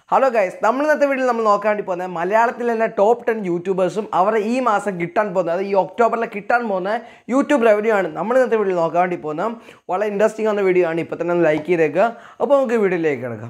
hello guys നമ്മൾ ഇന്നത്തെ വീഡിയോയിൽ നമ്മൾ നോക്കാൻ വേണ്ടി പോകുന്നത് മലയാളത്തിൽ തന്നെ ടോപ്പ് ടെൻ യൂട്യൂബേഴ്സും അവർ ഈ മാസം കിട്ടാൻ പോകുന്നത് അത് ഈ ഒക്ടോബറിൽ കിട്ടാൻ പോകുന്ന യൂട്യൂബ് റവന്യൂ ആണ് നമ്മൾ ഇന്നത്തെ വീഡിയോയിൽ നോക്കാൻ വേണ്ടി പോകുന്നത് വളരെ ഇൻട്രസ്റ്റിംഗ് ആവുന്ന വീഡിയോ ആണ് ഇപ്പോൾ തന്നെ ലൈക്ക് ചെയ്തേക്കുക അപ്പോൾ നമുക്ക് വീഡിയോയിലേക്ക് കിടക്കാം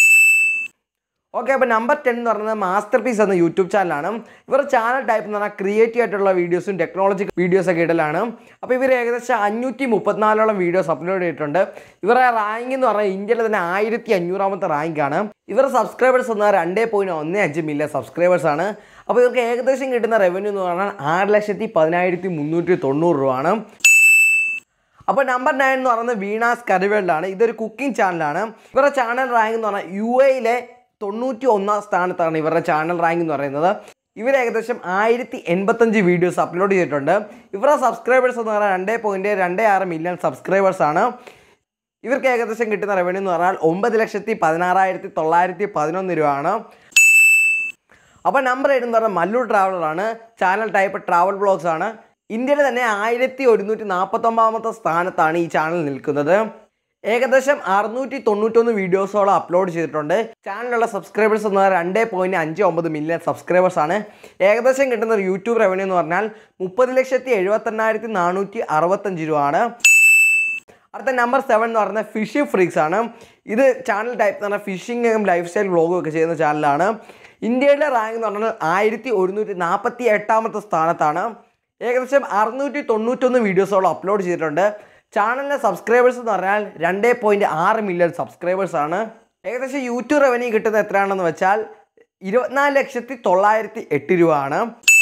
ഓക്കെ അപ്പോൾ നമ്പർ ടെൻ എന്ന് പറയുന്നത് മാസ്റ്റർ പീസ് എന്ന യൂട്യൂബ് ചാനലാണ് ഇവരുടെ ചാനൽ ടൈപ്പ് എന്ന് പറഞ്ഞാൽ ക്രിയേറ്റീവ് ആയിട്ടുള്ള വീഡിയോസും ടെക്നോളജി വീഡിയോസ് ഒക്കെ ഇടലാണ് അപ്പോൾ ഇവർ ഏകദേശം അഞ്ഞൂറ്റി മുപ്പത്തിനാലോളം വീഡിയോസ് അപ്ലോഡ് ചെയ്തിട്ടുണ്ട് ഇവരുടെ റാങ്ക് എന്ന് പറഞ്ഞാൽ ഇന്ത്യയിൽ തന്നെ ആയിരത്തി അഞ്ഞൂറാമത്തെ റാങ്കാണ് ഇവരുടെ സബ്സ്ക്രൈബേഴ്സ് എന്ന് പറഞ്ഞാൽ രണ്ടേ പോയിൻറ്റ് ഒന്ന് അഞ്ച് മില്യൺ സബ്സ്ക്രൈബേഴ്സ് ആണ് അപ്പോൾ ഇവർക്ക് ഏകദേശം കിട്ടുന്ന റവന്യൂ എന്ന് പറഞ്ഞാൽ ആറ് ലക്ഷത്തി പതിനായിരത്തി മുന്നൂറ്റി തൊണ്ണൂറ് രൂപയാണ് അപ്പോൾ നമ്പർ നയൻ എന്ന് പറയുന്നത് വീണാസ് കരുവേൾഡാണ് ഇതൊരു കുക്കിംഗ് ചാനലാണ് ഇവരുടെ ചാനൽ റാങ്ക് എന്ന് പറഞ്ഞാൽ യു എയിലെ തൊണ്ണൂറ്റി ഒന്നാം സ്ഥാനത്താണ് ഇവരുടെ ചാനൽ റാങ്ക് എന്ന് പറയുന്നത് ഇവർ ഏകദേശം ആയിരത്തി എൺപത്തഞ്ച് വീഡിയോസ് അപ്ലോഡ് ചെയ്തിട്ടുണ്ട് ഇവരുടെ സബ്സ്ക്രൈബേഴ്സ് എന്ന് പറഞ്ഞാൽ രണ്ട് പോയിൻറ്റ് രണ്ട് ആറ് മില്യൺ സബ്സ്ക്രൈബേഴ്സ് ആണ് ഇവർക്ക് ഏകദേശം കിട്ടുന്ന റവന്യൂ എന്ന് പറഞ്ഞാൽ ഒമ്പത് ലക്ഷത്തി പതിനാറായിരത്തി തൊള്ളായിരത്തി പതിനൊന്ന് രൂപയാണ് അപ്പോൾ നമ്പർ എയ്റ്റ് എന്ന് പറഞ്ഞാൽ മല്ലു ട്രാവലറാണ് ചാനൽ ടൈപ്പ് ട്രാവൽ ബ്ലോഗ്സ് ആണ് ഇന്ത്യയിൽ തന്നെ ആയിരത്തി ഒരുന്നൂറ്റി നാൽപ്പത്തൊമ്പതാമത്തെ സ്ഥാനത്താണ് ഈ ചാനൽ നിൽക്കുന്നത് ഏകദേശം അറുന്നൂറ്റി തൊണ്ണൂറ്റൊന്ന് വീഡിയോസോളം അപ്ലോഡ് ചെയ്തിട്ടുണ്ട് ചാനലിലുള്ള സബ്സ്ക്രൈബേഴ്സ് എന്ന് പറഞ്ഞാൽ രണ്ട് പോയിൻറ്റ് അഞ്ച് ഒമ്പത് മില്യൺ സബ്സ്ക്രൈബേഴ്സ് ആണ് ഏകദേശം കിട്ടുന്ന ഒരു യൂട്യൂബ് റവന്യൂ എന്ന് പറഞ്ഞാൽ മുപ്പത് ലക്ഷത്തി എഴുപത്തെണ്ണായിരത്തി നാനൂറ്റി അറുപത്തഞ്ച് രൂപ ആണ് അടുത്ത നമ്പർ സെവൻ എന്ന് പറയുന്നത് ഫിഷിംഗ് ഫ്രീക്സ് ആണ് ഇത് ചാനൽ ടൈപ്പ് എന്ന് പറഞ്ഞാൽ ഫിഷിങ്ങും ലൈഫ് സ്റ്റൈൽ വ്ളോഗും ഒക്കെ ചെയ്യുന്ന ചാനലാണ് ഇന്ത്യയുടെ റാങ്ക് എന്ന് പറഞ്ഞാൽ ആയിരത്തി ഒരുന്നൂറ്റി നാൽപ്പത്തി എട്ടാമത്തെ സ്ഥാനത്താണ് ഏകദേശം അറുന്നൂറ്റി തൊണ്ണൂറ്റൊന്ന് വീഡിയോസോളം അപ്ലോഡ് ചെയ്തിട്ടുണ്ട് ചാനലിലെ സബ്സ്ക്രൈബേഴ്സ് എന്ന് പറഞ്ഞാൽ രണ്ട് പോയിൻറ്റ് ആറ് മില്യൺ സബ്സ്ക്രൈബേഴ്സ് ആണ് ഏകദേശം യൂട്യൂബ് റവന്യൂ കിട്ടുന്നത് എത്രയാണെന്ന് വെച്ചാൽ ഇരുപത്തിനാല് ലക്ഷത്തി തൊള്ളായിരത്തി എട്ട് രൂപ ആണ്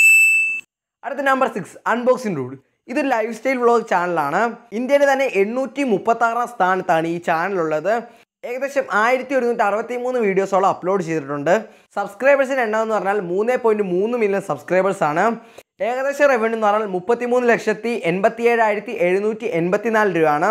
അടുത്ത നമ്പർ സിക്സ് അൺബോക്സിംഗ് റൂഡ് ഇത് ലൈഫ് സ്റ്റൈൽ വ്ളോഗ് ചാനലാണ് ഇന്ത്യയിൽ തന്നെ എണ്ണൂറ്റി മുപ്പത്തി ആറാം സ്ഥാനത്താണ് ഈ ചാനലുള്ളത് ഏകദേശം ആയിരത്തി ഒരുന്നൂറ്റി അറുപത്തി മൂന്ന് വീഡിയോസോളം അപ്ലോഡ് ചെയ്തിട്ടുണ്ട് സബ്സ്ക്രൈബേഴ്സിൻ്റെ എണ്ണം എന്ന് പറഞ്ഞാൽ മൂന്ന് പോയിൻറ്റ് മൂന്ന് മില്യൺ സബ്സ്ക്രൈബേഴ്സ് ആണ് ഏകദേശം റവന്യൂ എന്ന് പറഞ്ഞാൽ മുപ്പത്തി മൂന്ന് ലക്ഷത്തി എൺപത്തി ഏഴായിരത്തി എഴുന്നൂറ്റി എൺപത്തിനാല് രൂപയാണ്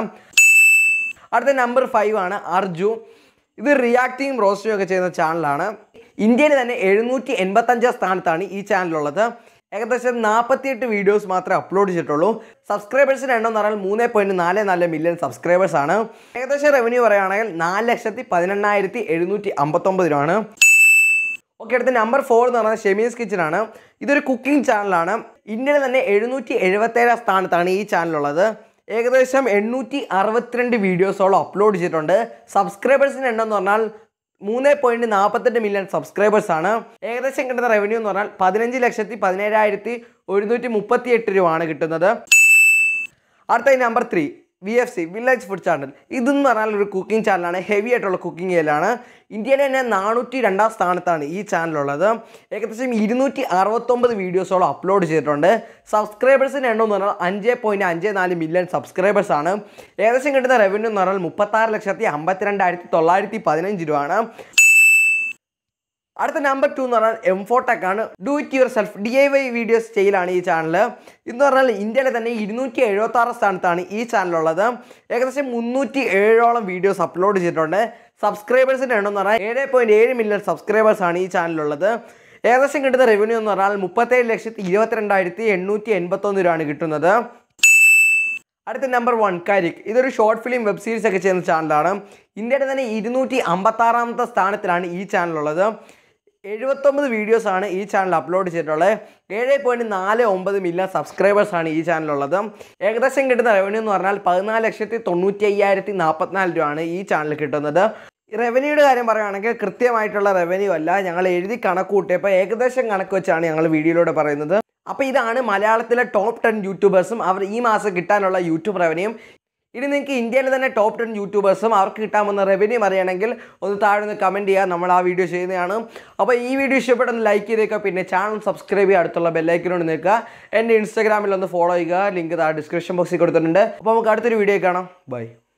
അടുത്ത നമ്പർ ഫൈവ് ആണ് അർജു ഇത് റിയാക്ടിങ് റോസ്റ്റിംഗ് ഒക്കെ ചെയ്യുന്ന ചാനലാണ് ഇന്ത്യയിൽ തന്നെ എഴുന്നൂറ്റി എൺപത്തഞ്ചാം സ്ഥാനത്താണ് ഈ ചാനലുള്ളത് ഏകദേശം നാൽപ്പത്തിയെട്ട് വീഡിയോസ് മാത്രമേ അപ്ലോഡ് ചെയ്തിട്ടുള്ളൂ സബ്സ്ക്രൈബേഴ്സിൻ്റെ എണ്ണം എന്ന് പറഞ്ഞാൽ മൂന്ന് പോയിൻറ്റ് നാല് നാല് മില്യൺ സബ്സ്ക്രൈബേഴ്സ് ആണ് ഏകദേശം റവന്യൂ പറയുകയാണെങ്കിൽ നാല് ലക്ഷത്തി പതിനെണ്ണായിരത്തി എഴുന്നൂറ്റി അമ്പത്തൊമ്പത് രൂപയാണ് ഓക്കെ അടുത്ത നമ്പർ ഫോർ എന്ന് പറയുന്നത് ഷെമീസ് കിച്ചൺ ആണ് ഇതൊരു കുക്കിംഗ് ചാനലാണ് ഇന്ത്യയിൽ തന്നെ എഴുന്നൂറ്റി എഴുപത്തേഴാം സ്ഥാനത്താണ് ഈ ചാനലുള്ളത് ഏകദേശം എണ്ണൂറ്റി അറുപത്തിരണ്ട് വീഡിയോസോളം അപ്ലോഡ് ചെയ്തിട്ടുണ്ട് സബ്സ്ക്രൈബേഴ്സിൻ്റെ എണ്ണം എന്ന് പറഞ്ഞാൽ മൂന്ന് പോയിൻറ്റ് നാൽപ്പത്തെട്ട് മില്യൺ സബ്സ്ക്രൈബേഴ്സ് ആണ് ഏകദേശം കിട്ടുന്ന റവന്യൂ എന്ന് പറഞ്ഞാൽ പതിനഞ്ച് ലക്ഷത്തി പതിനേഴായിരത്തി ഒരുന്നൂറ്റി മുപ്പത്തി എട്ട് രൂപയാണ് കിട്ടുന്നത് അടുത്ത number three V F C village food channel ഇതെന്ന് പറഞ്ഞാൽ ഒരു കുക്കിംഗ് ചാനലാണ് ഹെവി ആയിട്ടുള്ള കുക്കിംഗ് ചാനലാണ് ഇന്ത്യയിലെ തന്നെ നാനൂറ്റി രണ്ടാം സ്ഥാനത്താണ് ഈ ചാനലുള്ളത് ഏകദേശം ഇരുന്നൂറ്റി അറുപത്തൊമ്പത് വീഡിയോസോളം അപ്ലോഡ് ചെയ്തിട്ടുണ്ട് സബ്സ്ക്രൈബേഴ്സിൻ്റെ എണ്ണം എന്ന് പറഞ്ഞാൽ അഞ്ച് പോയിൻറ്റ് അഞ്ച് നാല് മില്യൺ സബ്സ്ക്രൈബേഴ്സ് ആണ് ഏകദേശം കിട്ടുന്ന റവന്യൂ എന്ന് പറഞ്ഞാൽ മുപ്പത്താറ് ലക്ഷത്തി അമ്പത്തിരണ്ടായിരത്തി തൊള്ളായിരത്തി പതിനഞ്ച് രൂപയാണ് അടുത്ത നമ്പർ ടു എന്ന് പറഞ്ഞാൽ എംഫോടെക് ആണ് do it yourself D I Y videos ചെയ്യലാണ് ഈ ചാനൽ എന്ന് പറഞ്ഞാൽ ഇന്ത്യയിലെ തന്നെ ഇരുന്നൂറ്റി എഴുപത്തി ആറ് സ്ഥാനത്താണ് ഈ ചാനലുള്ളത് ഏകദേശം മുന്നൂറ്റി ഏഴോളം വീഡിയോസ് അപ്ലോഡ് ചെയ്തിട്ടുണ്ട് സബ്സ്ക്രൈബേഴ്സിൻ്റെ എണ്ണം എന്ന് പറഞ്ഞാൽ ഏഴ് പോയിൻറ്റ് ഏഴ് മില്യൺ സബ്സ്ക്രൈബേഴ്സ് ആണ് ഈ ചാനലുള്ളത് ഏകദേശം കിട്ടുന്ന റവന്യൂ എന്ന് പറഞ്ഞാൽ മുപ്പത്തേഴ് ലക്ഷത്തി ഇരുപത്തിരണ്ടായിരത്തി എണ്ണൂറ്റി എൺപത്തൊന്ന് രൂപയാണ് കിട്ടുന്നത് അടുത്ത നമ്പർ വൺ കരിക് ഇതൊരു ഷോർട്ട് ഫിലിം വെബ് സീരീസ് ഒക്കെ ചെയ്യുന്ന ചാനലാണ് ഇന്ത്യയുടെ തന്നെ ഇരുന്നൂറ്റി അമ്പത്താറാമത്തെ സ്ഥാനത്തിലാണ് ഈ ചാനലുള്ളത് എഴുപത്തൊമ്പത് വീഡിയോസാണ് ഈ ചാനൽ അപ്ലോഡ് ചെയ്തിട്ടുള്ളത് ഏഴ് പോയിൻറ്റ് നാല് ഒമ്പത് മില്യൺ സബ്സ്ക്രൈബേഴ്സാണ് ഈ ചാനലുള്ളത് ഏകദേശം കിട്ടുന്ന റവന്യൂ എന്ന് പറഞ്ഞാൽ പതിനാല് ലക്ഷത്തി തൊണ്ണൂറ്റി അയ്യായിരത്തി നാൽപ്പത്തിനാല് രൂപയാണ് ഈ ചാനൽ കിട്ടുന്നത് റവന്യൂയുടെ കാര്യം പറയുകയാണെങ്കിൽ കൃത്യമായിട്ടുള്ള റവന്യൂ അല്ല ഞങ്ങൾ എഴുതി കണക്ക് കൂട്ടിയപ്പോൾ ഏകദേശം കണക്ക് വെച്ചാണ് ഞങ്ങൾ വീഡിയോയിലൂടെ പറയുന്നത് അപ്പോൾ ഇതാണ് മലയാളത്തിലെ ടോപ്പ് ടെൻ യൂട്യൂബേഴ്സും അവർ ഈ മാസം കിട്ടാനുള്ള യൂട്യൂബ് റവന്യൂയും ഇനി നിങ്ങൾക്ക് ഇന്ത്യയിലെ തന്നെ ടോപ്പ് ടെൻ യൂട്യൂബേഴ്സും അവർക്ക് കിട്ടാമെന്ന റവന്യൂ അറിയണമെങ്കിൽ ഒന്ന് താഴെ ഒന്ന് കമൻറ്റ് ചെയ്യുക നമ്മൾ ആ വീഡിയോ ചെയ്യുന്നതാണ് അപ്പോൾ ഈ വീഡിയോ ഇഷ്ടപ്പെട്ടൊന്ന് ലൈക്ക് ചെയ്തേക്കുക പിന്നെ ചാനൽ സബ്സ്ക്രൈബ് ചെയ്യുക അടുത്തുള്ള ബെല്ലൈക്കനോട് നിൽക്കുക എൻ്റെ ഇൻസ്റ്റാഗ്രാമിൽ ഒന്ന് ഫോളോ ചെയ്യുക ലിങ്ക് താഴെ ഡിസ്ക്രിപ്ഷൻ ബോക്സിൽ കൊടുത്തിട്ടുണ്ട് അപ്പോൾ നമുക്ക് അടുത്തൊരു വീഡിയോ കാണാം ബൈ